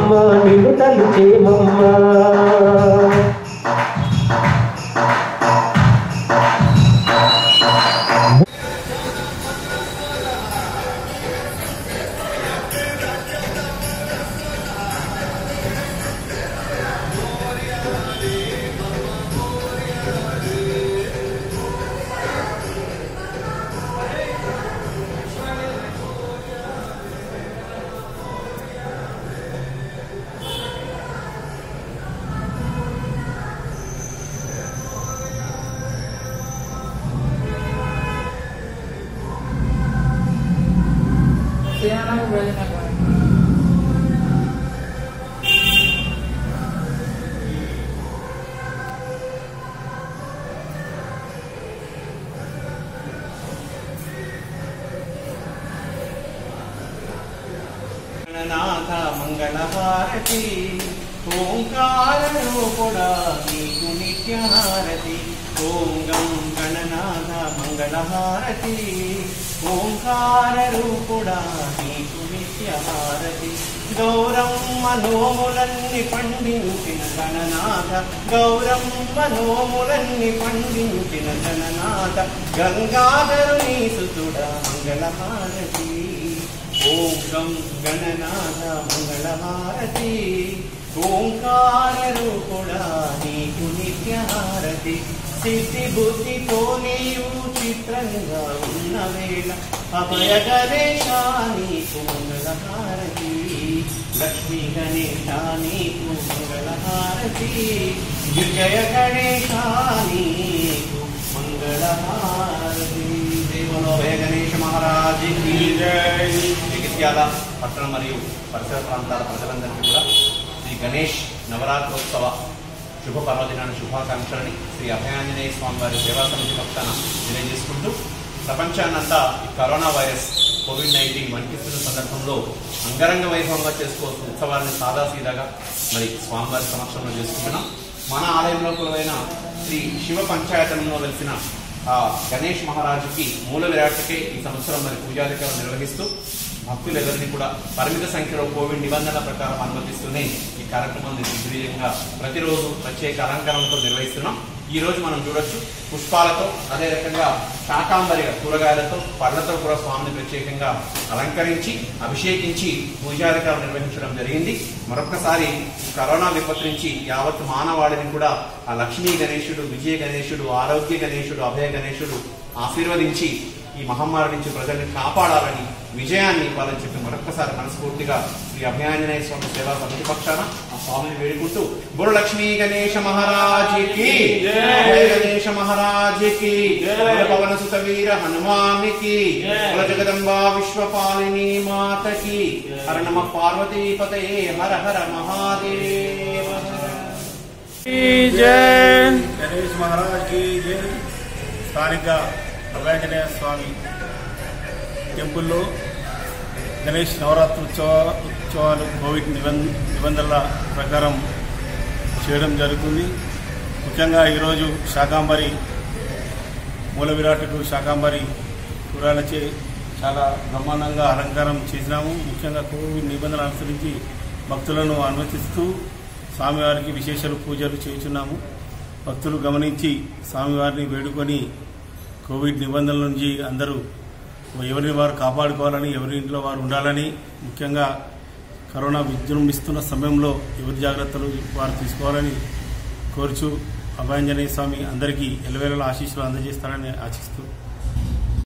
చేమమ్మ నిన్ను తల్లి చేమమ్మ గణనాథ మంగళహారతి ఓంకార రూపుడా నీకు నిత్యహారతి ఓం గం గణనాథ మంగళహారతి ఓంకార రూపుడా నీకు నిత్యహారతి గౌరమ్మ నోములన్ని పండించిన గణనాథ గౌరమ్మ నోములన్ని పండించిన గణనాథ గంగాధరుని సుతుడా మంగళహారతి ఓం గం గణనాథ మంగళహారతి ఓంకార రూపుడా నీకు నిత్యహారతి సిద్ధి బుద్ధితో నీవు చిత్రంగా ఉన్న వేళ అభయ గణేశ నీకు మంగళహారతి లక్ష్మీ గణేశ నీకు మంగళహారతి విజయ గణేశ నీకు మంగళహారతి దేవులో భయ గణేష మహారాజ్ కీ జై జగిత్యాల పట్టణ మరియు పరిసర ప్రాంతాల ప్రజలందరికీ కూడా శ్రీ గణేష్ నవరాత్రోత్సవ శుభ పర్వదినాన్ని శుభాకాంక్షలని శ్రీ అభయాంజనేయ స్వామి వారి సేవా సమితి పక్షాన తెలియజేసుకుంటూ ప్రపంచాన్నంతా ఈ కరోనా వైరస్ కోవిడ్ నైన్టీన్ వణికిస్తున్న సందర్భంలో అంగరంగ వైభవంగా చేసుకోవాల్సిన ఉత్సవాన్ని సాదాసీదాగా మరి స్వామివారి సమక్షంలో చేసుకుంటున్నాం మన ఆలయంలో కొలువైన శ్రీ శివ పంచాయతనంలో వెలిసిన ఆ గణేష్ మహారాజుకి మూల విరాట్కే ఈ సంవత్సరం మరి పూజాధికారం నిర్వహిస్తూ భక్తులెవరిని కూడా పరిమిత సంఖ్యలో కోవిడ్ నిబంధనల ప్రకారం అనుమతిస్తూనే ఈ కార్యక్రమాన్ని దిగ్విజయంగా ప్రతిరోజు ప్రత్యేక అలంకరణలతో నిర్వహిస్తున్నాం ఈ రోజు మనం చూడొచ్చు పుష్పాలతో అదే రకంగా శాకాంబరిగా కూరగాయలతో పళ్ళతో కూడా స్వామిని ప్రత్యేకంగా అలంకరించి అభిషేకించి పూజాధికారం నిర్వహించడం జరిగింది మరొకసారి ఈ కరోనా విపత్తు నుంచి యావత్ మానవాళిని కూడా ఆ లక్ష్మీ గణేశుడు విజయ గణేశుడు ఆరోగ్య గణేశుడు అభయ గణేశుడు ఆశీర్వదించి ఈ మహమ్మారి నుంచి ప్రజల్ని కాపాడాలని విజయాన్ని ఇవ్వాలని చెప్పి మరొకసారి మనస్ఫూర్తిగా శ్రీ అభయాంజనేయ స్వామి సేవా సమితి పక్షాన ఆ స్వామిని వేడుకుంటూ బుర్ర లక్ష్మీ గణేశ మహారాజుకి అభయ గణేశ మహారాజుకి పవన సుత వీర హనుమానికి కుల జగదంబా విశ్వపాలిని మాతకి హర నమ పార్వతీపతే హర హర మహాదేవ గణేష్ మహారాజ్ కి జై స్థానిక అభయాంజనేయ స్వామి టెంపుల్లో గణేష్ నవరాత్రి ఉత్సవ ఉత్సవాలు కోవిడ్ నిబంధ నిబంధనల ప్రకారం చేయడం జరుగుతుంది ముఖ్యంగా ఈరోజు శాకాంబరి మూల విరాటుకు శాకాంబరి కూరలచే చాలా బ్రహ్మాండంగా అలంకారం చేసినాము ముఖ్యంగా కోవిడ్ నిబంధనలు అనుసరించి భక్తులను అనుమతిస్తూ స్వామివారికి విశేష పూజలు చేస్తున్నాము భక్తులు గమనించి స్వామివారిని వేడుకొని కోవిడ్ నిబంధనల నుంచి అందరూ ఎవరిని వారు కాపాడుకోవాలని ఎవరి ఇంట్లో వారు ఉండాలని ముఖ్యంగా కరోనా విజృంభిస్తున్న సమయంలో ఎవరి జాగ్రత్తలు వారు తీసుకోవాలని కోరుచు అభయాంజనేయ స్వామి అందరికీ ఎలవేళల ఆశీస్సులు అందజేస్తారని ఆశిస్తూ